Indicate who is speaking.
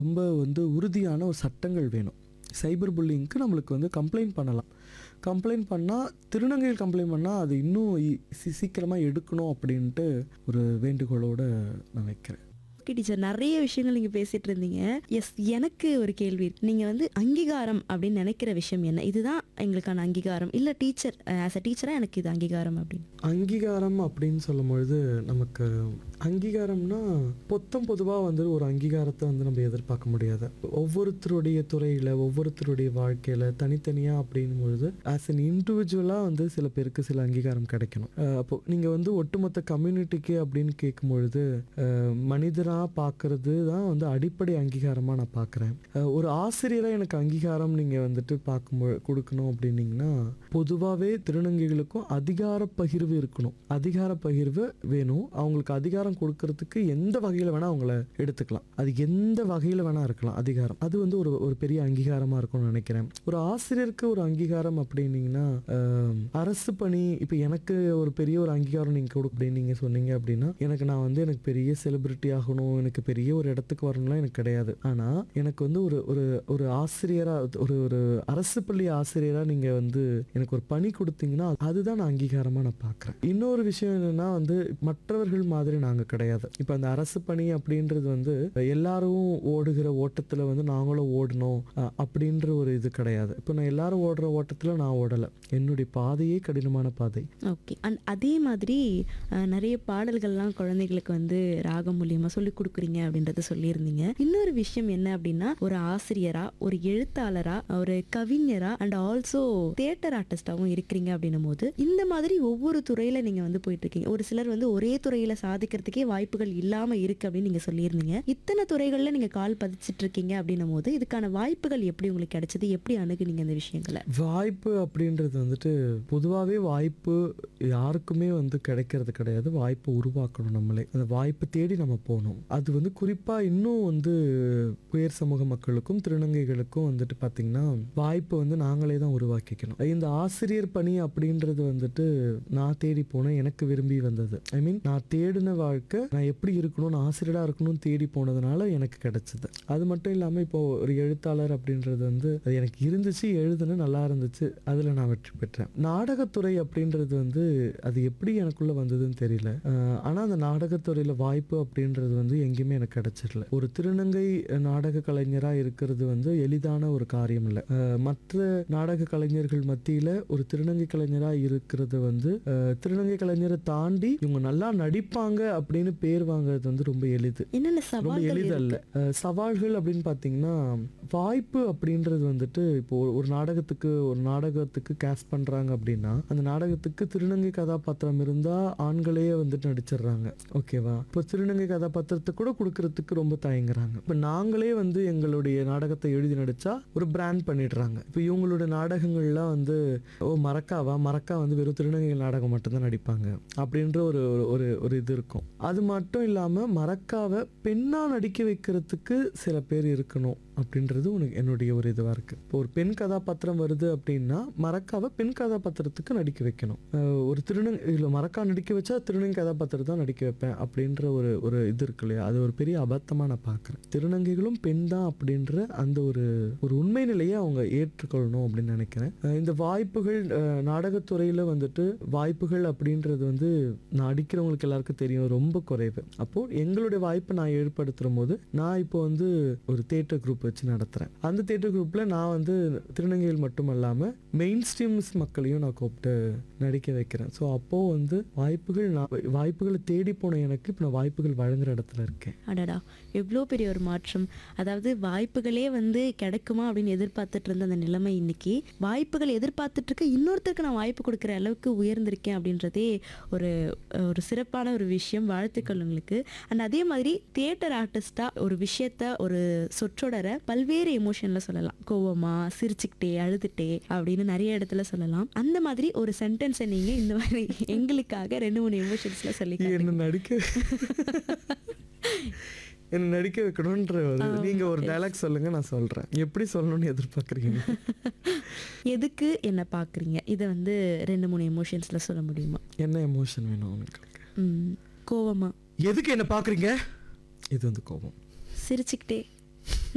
Speaker 1: ரொம்ப வந்து உறுதியான ஒரு சட்டங்கள் வேணும் சைபர் புல்லிங்க்கு நம்மளுக்கு வந்து கம்ப்ளைண்ட் பண்ணலாம் கம்ப்ளைண்ட் பண்ணால் திருநங்கையில் கம்ப்ளைண்ட் பண்ணால் அது இன்னும் ஈ- சி- சீக்கிரமா எடுக்கணும் அப்படின்ட்டு ஒரு வேண்டுகோளோட நான் வைக்கிறேன்
Speaker 2: ஓகே டீச்சர் நிறைய விஷயங்கள் நீங்க பேசிட்டு இருந்தீங்க எஸ் எனக்கு ஒரு கேள்வி இருக்கு. நீங்க வந்து அங்கீகாரம் அப்படின்னு நினைக்கிற விஷயம் என்ன இதுதான் எங்களுக்கான அங்கீகாரம் இல்ல டீச்சர் ஆஸ் அ டீச்சரா எனக்கு இது அங்கீகாரம் அப்படின்னு
Speaker 1: அங்கீகாரம் அப்படின்னு சொல்லும் பொழுது நமக்கு அங்கீகாரம்னா பொத்தம் பொதுவாக வந்து ஒரு அங்கீகாரத்தை வந்து நம்ம எதிர்பார்க்க முடியாது ஒவ்வொருத்தருடைய துறையில் ஒவ்வொருத்தருடைய வாழ்க்கையில் தனித்தனியாக அப்படின்னும் பொழுது ஆஸ் அன் இண்டிவிஜுவலாக வந்து சில பேருக்கு சில அங்கீகாரம் கிடைக்கணும் அஹ் அப்போ நீங்கள் வந்து ஒட்டுமொத்த கம்யூனிட்டிக்கு அப்படின்னு கேட்கும் பொழுது மனிதராக பார்க்கறது தான் வந்து அடிப்படை அங்கீகாரமாக நான் பார்க்குறேன் ஒரு ஆசிரியராக எனக்கு அங்கீகாரம் நீங்கள் வந்துட்டு பார்க்கும்பொ கொடுக்கணும் அப்படின்னீங்கன்னா பொதுவாகவே திருநங்கைகளுக்கும் அதிகார பகிர்வு இருக்கணும் அதிகார பகிர்வு வேணும் அவங்களுக்கு அதிகாரம் கொடுக்கறதுக்கு எந்த வகையில் வேணால் அவங்கள எடுத்துக்கலாம் அது எந்த வகையில் வேணால் இருக்கலாம் அதிகாரம் அது வந்து ஒரு ஒரு பெரிய அங்கீகாரமாக இருக்கும்னு நினைக்கிறேன் ஒரு ஆசிரியருக்கு ஒரு அங்கீகாரம் அப்படின்னீங்கன்னா ஆம், அரசு பணி இப்போ எனக்கு ஒரு பெரிய ஒரு அங்கீகாரம் நீங்கள் கொடு அப்படின்னு நீங்கள் சொன்னீங்க அப்படின்னா எனக்கு நான் வந்து எனக்கு பெரிய செலிபிரிட்டி ஆகணும் எனக்கு பெரிய ஒரு இடத்துக்கு வரணும்லாம் எனக்கு கிடையாது ஆனால் எனக்கு வந்து ஒரு ஒரு ஒரு ஆசிரியராக ஒரு ஒரு அரசு பள்ளி ஆசிரியராக நீங்கள் வந்து எனக்கு ஒரு பணி கொடுத்தீங்கன்னா அதுதான் நான் அங்கீகாரமாக நான் பார்க்குறேன் இன்னொரு விஷயம் என்னன்னா வந்து மற்றவர்கள் மாதிரி நாங்கள் கிடையாது இப்போ அந்த அரசு பணி அப்படின்றது வந்து எல்லாரும் ஓடுகிற ஓட்டத்தில் வந்து நாங்களும் ஓடணும் அஹ், அப்படின்ற ஒரு இது கிடையாது இப்போ நான் எல்லாரும் ஓடுற ஓட்டத்தில் நான் ஓடலை என்னுடைய பாதையே கடினமான பாதை
Speaker 2: ஓகே அண்ட் அதே மாதிரி அஹ், நிறைய பாடல்கள்லாம் குழந்தைகளுக்கு வந்து ராகம் மூலியமா சொல்லி கொடுக்குறீங்க அப்படின்றத சொல்லியிருந்தீங்க இன்னொரு விஷயம் என்ன அப்படின்னா ஒரு ஆசிரியரா ஒரு எழுத்தாளரா ஒரு கவிஞரா அண்ட் ஆல்சோ தியேட்டர் ஆர்டிஸ்டாவும் இருக்கிறீங்க அப்படின்னும் போது இந்த மாதிரி ஒவ்வொரு துறையில நீங்க வந்து போயிட்டு இருக்கீங்க ஒரு சிலர் வந்து ஒரே துறையில சாதிக்கிறதுக்கே வாய்ப்புகள் இல்லாம இருக்கு அப்படின்னு நீங்க சொல்லியிருந்தீங்க இத்தனை துறைகள்ல நீங்க கால் பதிச்சிட்டு இருக்கீங்க அப்படின்னும் போது இதுக்கான வாய்ப்புகள் எப்படி உங்களுக்கு கிடைச்சது எப்படி அணுகுனீங்க இந்த விஷயங்களை
Speaker 1: வாய்ப்பு அப்படின்றது வந்துட்டு பொதுவாகவே வாய்ப்பு யாருக்குமே வந்து கிடைக்கிறது கிடையாது வாய்ப்பை உருவாக்கணும் நம்மளே அந்த வாய்ப்பை தேடி நம்ம போகணும் அது வந்து குறிப்பாக இன்னும் வந்து உயர் சமூக மக்களுக்கும் திருநங்கைகளுக்கும் வந்துட்டு பார்த்திங்கன்னா வாய்ப்பை வந்து நாங்களே தான் உருவாக்கிக்கணும் இந்த ஆசிரியர் பணி அப்படின்றது வந்துட்டு நான் தேடி போனேன் எனக்கு விரும்பி வந்தது ஐ மீன் நான் தேடின வாழ்க்கை நான் எப்படி இருக்கணும் நான் ஆசிரியராக இருக்கணும்னு தேடி போனதுனால எனக்கு கிடைச்சது அது மட்டும் இல்லாமல் இப்போ ஒரு எழுத்தாளர் அப்படின்றது வந்து அது எனக்கு இருந்துச்சு எழுதுன நல்லா இருந்துச்சு அதில் நான் வெற்றி பெற்றேன் நாடகத்துறை அப்படின்றது வந்து அது எப்படி எனக்குள்ள வந்ததுன்னு தெரியல அஹ் ஆனா அந்த நாடகத்துறையில வாய்ப்பு அப்படின்றது வந்து எங்கேயுமே எனக்கு கிடைச்சிடல ஒரு திருநங்கை நாடக கலைஞரா இருக்கிறது வந்து எளிதான ஒரு காரியம் இல்லை அஹ் மற்ற நாடக கலைஞர்கள் மத்தியில ஒரு திருநங்கை கலைஞரா இருக்கிறது வந்து அஹ் திருநங்கை கலைஞரை தாண்டி இவங்க நல்லா நடிப்பாங்க அப்படின்னு பேர் வாங்குறது வந்து ரொம்ப எளிது
Speaker 2: என்னென்ன
Speaker 1: ரொம்ப
Speaker 2: சவால்கள்
Speaker 1: எளிதல்ல
Speaker 2: இருக்கு?
Speaker 1: அஹ் சவால்கள் அப்படின்னு பார்த்தீங்கன்னா வாய்ப்பு அப்படின்றது வந்துட்டு இப்போ ஒரு- ஒரு நாடகத்துக்கு ஒரு நாடகத்துக்கு கேஸ்ட் பண்றாங்க அப்படின்னா அந்த நாடகத்துக்கு திருநங்கை கதாபாத்திரம் இருந்தா ஆண்களே வந்துட்டு நடிச்சிடுறாங்க ஓகேவா இப்போ திருநங்கை கதாபாத்திரத்தை கூட கொடுக்கறதுக்கு ரொம்ப தயங்குறாங்க இப்போ நாங்களே வந்து எங்களுடைய நாடகத்தை எழுதி நடிச்சா ஒரு பிராண்ட் பண்ணிடுறாங்க இப்போ இவங்களோட நாடகங்கள்லாம் வந்து ஓ மறக்காவா மறக்கா வந்து வெறும் திருநங்கை நாடகம் மட்டும்தான் நடிப்பாங்க அப்படின்ற ஒரு ஒரு- ஒரு ஒரு இது இருக்கும் அது மட்டும் இல்லாம மறக்காவை பெண்ணா நடிக்க வைக்கிறதுக்கு சில பேர் இருக்கணும் அப்படின்றது உனக்கு என்னுடைய ஒரு இதுவா இருக்கு இப்போ ஒரு பெண் கதாபாத்திரம் வருது அப்படின்னா மறக்காவை பெண் கதாபாத்திரத்துக்கு நடிக்க வைக்கணும் அஹ் ஒரு திருநங்கை இல்ல மறக்கா நடிக்க வச்சா திருநங்கை கதாபாத்திரம் தான் நடிக்க வைப்பேன் அப்படின்ற ஒரு ஒரு இது இருக்கு இல்லையா அது ஒரு பெரிய அபத்தமா நான் பார்க்குறேன் திருநங்கைகளும் பெண் தான் அப்படின்ற அந்த ஒரு ஒரு உண்மை நிலையை அவங்க ஏற்றுக்கொள்ளணும் அப்படின்னு நினைக்கிறேன் அஹ் இந்த வாய்ப்புகள் அஹ் நாடகத்துறையில வந்துட்டு வாய்ப்புகள் அப்படின்றது வந்து நான் அடிக்கிறவங்களுக்கு எல்லாருக்கும் தெரியும் ரொம்ப குறைவு அப்போ எங்களுடைய வாய்ப்பை நான் ஏற்படுத்துற போது நான் இப்போ வந்து ஒரு தேட்டர் குரூப் வச்சு நடத்துறேன் அந்த தேட்டர் குரூப்ல நான் வந்து திருநங்கைகள் மட்டும் இல்லாம மெயின் ஸ்ட்ரீம்ஸ் மக்களையும் நான் கூப்பிட்டு நடிக்க வைக்கிறேன் ஸோ அப்போ வந்து வாய்ப்புகள் நான் வாய்ப்புகளை தேடி போன எனக்கு இப்போ நான் வாய்ப்புகள் வழங்குற இடத்துல இருக்கேன்
Speaker 2: அடடா எவ்வளோ பெரிய ஒரு மாற்றம் அதாவது வாய்ப்புகளே வந்து கிடைக்குமா அப்படின்னு எதிர்பார்த்துட்டு இருந்த அந்த நிலைமை இன்னைக்கு வாய்ப்புகள் எதிர்பார்த்துட்டு இருக்க இன்னொருத்தருக்கு நான் வாய்ப்பு கொடுக்குற அளவுக்கு உயர்ந்திருக்கேன் அப்படின்றதே ஒரு ஒரு சிறப்பான ஒரு விஷயம் வாழ்த்துக்கள் உங்களுக்கு அண்ட் அதே மாதிரி தியேட்டர் ஆர்டிஸ்டா ஒரு விஷயத்த ஒரு சொற்றொடரை பல்வேறு எமோஷன்ல சொல்லலாம் கோவமா சிரிச்சுக்கிட்டே அழுதுட்டே அப்படின்னு நிறைய இடத்துல சொல்லலாம் அந்த மாதிரி ஒரு சென்டென்ஸை நீங்க இந்த மாதிரி எங்களுக்காக ரெண்டு மூணு எமோஷன்ஸ்ல சொல்லி
Speaker 1: என்ன நடிக்க என்ன நடிக்க வைக்கணும்ன்ற ஒரு நீங்க ஒரு டைலாக் சொல்லுங்க நான் சொல்றேன் எப்படி சொல்லணும்னு எதிர்பார்க்குறீங்க
Speaker 2: எதுக்கு என்ன பார்க்குறீங்க இதை வந்து ரெண்டு மூணு எமோஷன்ஸில் சொல்ல முடியுமா
Speaker 1: என்ன எமோஷன் வேணும் உங்களுக்கு
Speaker 2: ம், கோவமா
Speaker 1: எதுக்கு என்ன பாக்குறீங்க இது வந்து கோபம்
Speaker 2: சிரிச்சுக்கிட்டே